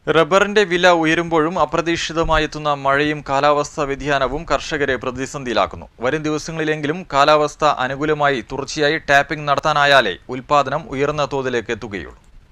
റബ്ബറിന്റെ വില ഉയരുമ്പോഴും അപ്രതീക്ഷിതമായി എത്തുന്ന മഴയും കാലാവസ്ഥാ വ്യതിയാനവും കർഷകരെ പ്രതിസന്ധിയിലാക്കുന്നു വരും ദിവസങ്ങളിലെങ്കിലും കാലാവസ്ഥ അനുകൂലമായി തുടർച്ചയായി ടാപ്പിംഗ് നടത്താനായാലേ ഉൽപാദനം ഉയർന്ന തോതിലേക്ക് എത്തുകയുള്ളൂ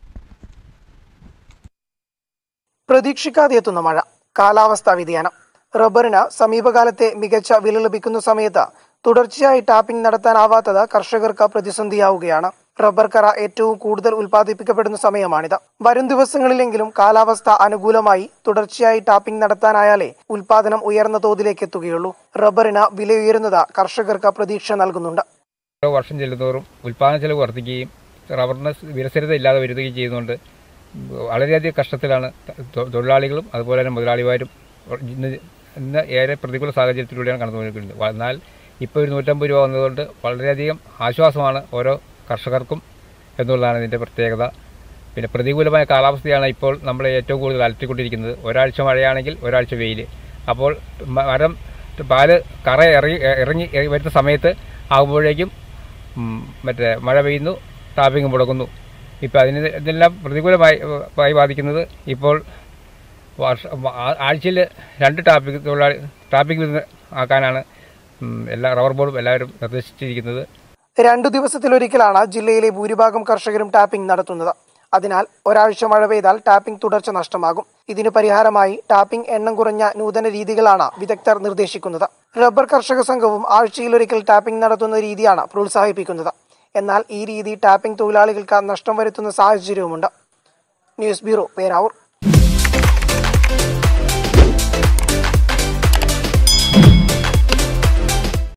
പ്രതീക്ഷിക്കാതെ എത്തുന്ന മഴ കാലാവസ്ഥാ വ്യതിയാനം റബ്ബറിന് സമീപകാലത്തെ മികച്ച വില ലഭിക്കുന്ന സമയത്ത് തുടർച്ചയായി ടാപ്പിംഗ് നടത്താനാവാത്തത് കർഷകർക്ക് പ്രതിസന്ധിയാവുകയാണ് റബ്ബർ കറ ഏറ്റവും കൂടുതൽ ഉൽപ്പാദിപ്പിക്കപ്പെടുന്ന സമയമാണിത് വരും ദിവസങ്ങളിലെങ്കിലും കാലാവസ്ഥ അനുകൂലമായി തുടർച്ചയായി ടാപ്പിംഗ് നടത്താനായാലേ ഉൽപാദനം ഉയർന്ന തോതിലേക്ക് എത്തുകയുള്ളൂ റബ്ബറിന് വില ഉയരുന്നത് കർഷകർക്ക് പ്രതീക്ഷ നൽകുന്നുണ്ട് ഓരോ വർഷം ചെല്ലുന്നതോറും ഉൽപ്പാദന ചെലവ് വർദ്ധിക്കുകയും റബ്ബറിന് വിലസ്ഥിരത ഇല്ലാതെ വരുകയും ചെയ്യുന്നുണ്ട് വളരെയധികം കഷ്ടത്തിലാണ് തൊ- തൊഴിലാളികളും അതുപോലെ തന്നെ മുതലാളിമാരും ഇന്ന് ഇന്ന് ഏറെ പ്രതികൂല സാഹചര്യത്തിലൂടെയാണ് കടന്നുപോയിരിക്കുന്നത് എന്നാൽ ഇപ്പോൾ ഒരു നൂറ്റമ്പത് രൂപ വന്നതുകൊണ്ട് വളരെയധികം ആശ്വാസമാണ് ഓരോ കർഷകർക്കും എന്നുള്ളതാണ് ഇതിൻ്റെ പ്രത്യേകത പിന്നെ പ്രതികൂലമായ കാലാവസ്ഥയാണ് ഇപ്പോൾ നമ്മളെ ഏറ്റവും കൂടുതൽ അലട്ടിക്കൊണ്ടിരിക്കുന്നത് ഒരാഴ്ച മഴയാണെങ്കിൽ ഒരാഴ്ച വെയിൽ അപ്പോൾ മ- മരം പാല് കറ ഇറങ്ങി ഇറങ്ങി വരുന്ന സമയത്ത് ആകുമ്പോഴേക്കും ഉം, മറ്റേ മഴ പെയ്യുന്നു ടാപ്പിംഗ് മുടങ്ങുന്നു ഇപ്പോൾ അതിന് ഇതെല്ലാം പ്രതികൂലമായി ആയി ബാധിക്കുന്നത് ഇപ്പോൾ വർഷ ആഴ്ചയിൽ രണ്ട് ടാപ്പിംഗ് തൊഴിലാളി ടാപ്പിംഗ് ആക്കാനാണ് ഉം, എല്ലാ റബ്ബർ ബോർഡും എല്ലാവരും നിർദ്ദേശിച്ചിരിക്കുന്നത് രണ്ടു ദിവസത്തിലൊരിക്കലാണ് ജില്ലയിലെ ഭൂരിഭാഗം കർഷകരും ടാപ്പിംഗ് നടത്തുന്നത് അതിനാൽ ഒരാഴ്ച മഴ പെയ്താൽ ടാപ്പിംഗ് തുടർച്ച നഷ്ടമാകും ഇതിന് പരിഹാരമായി ടാപ്പിംഗ് എണ്ണം കുറഞ്ഞ നൂതന രീതികളാണ് വിദഗ്ധർ നിർദ്ദേശിക്കുന്നത് റബ്ബർ കർഷക സംഘവും ആഴ്ചയിലൊരിക്കൽ ടാപ്പിംഗ് നടത്തുന്ന രീതിയാണ് പ്രോത്സാഹിപ്പിക്കുന്നത് എന്നാൽ ഈ രീതി ടാപ്പിംഗ് തൊഴിലാളികൾക്ക് നഷ്ടം വരുത്തുന്ന സാഹചര്യവുമുണ്ട് ന്യൂസ് ബ്യൂറോ പേരാവൂർ